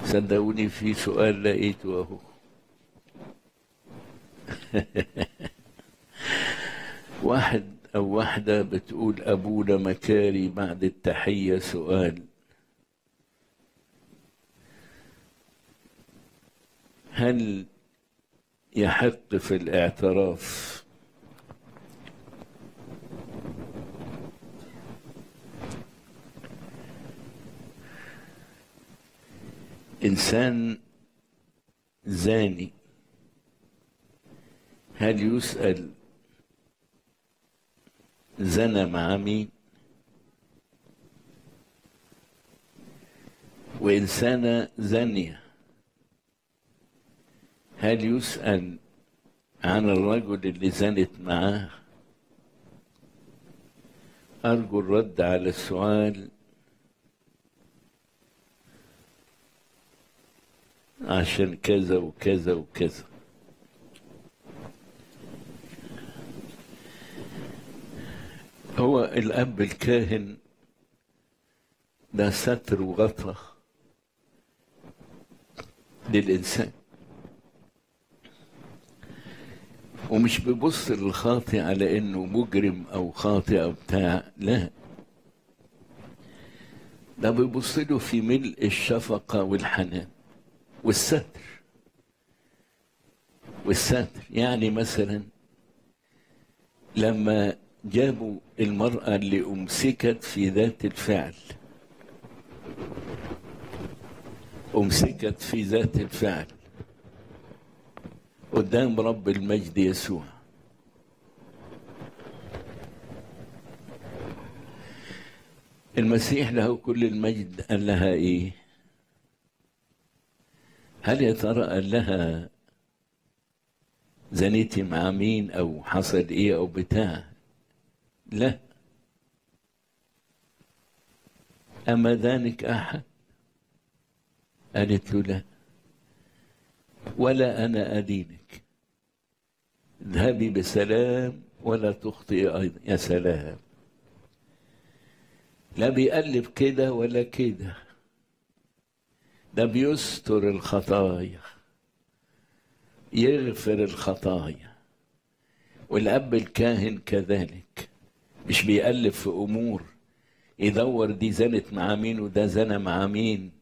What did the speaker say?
صدقوني في سؤال لقيته اهو واحد او واحدة بتقول ابونا مكاري بعد التحية سؤال هل يحق في الاعتراف انسان زاني هل يسأل زنى مع مين وإنسانة زانية هل يسأل عن الرجل اللي زنت معاه أرجو الرد على السؤال عشان كذا وكذا وكذا هو الأب الكاهن ده ستر وغطى للإنسان ومش بيبص للخاطئ على إنه مجرم أو خاطئ أو بتاع لا ده بيبص له في ملء الشفقة والحنان والستر والستر يعني مثلا لما جابوا المرأة اللي أمسكت في ذات الفعل أمسكت في ذات الفعل قدام رب المجد يسوع المسيح له كل المجد قال لها ايه هل يا ترى قال لها زنيتي مع مين او حصل ايه او بتاع لا أما ذلك أحد قالت له لا ولا أنا أدينك اذهبي بسلام ولا تخطئي أيضا يا سلام لا بيقلب كده ولا كده ده بيستر الخطايا يغفر الخطايا والأب الكاهن كذلك مش بيألف في أمور يدور دي زنت مع مين وده زنى مع مين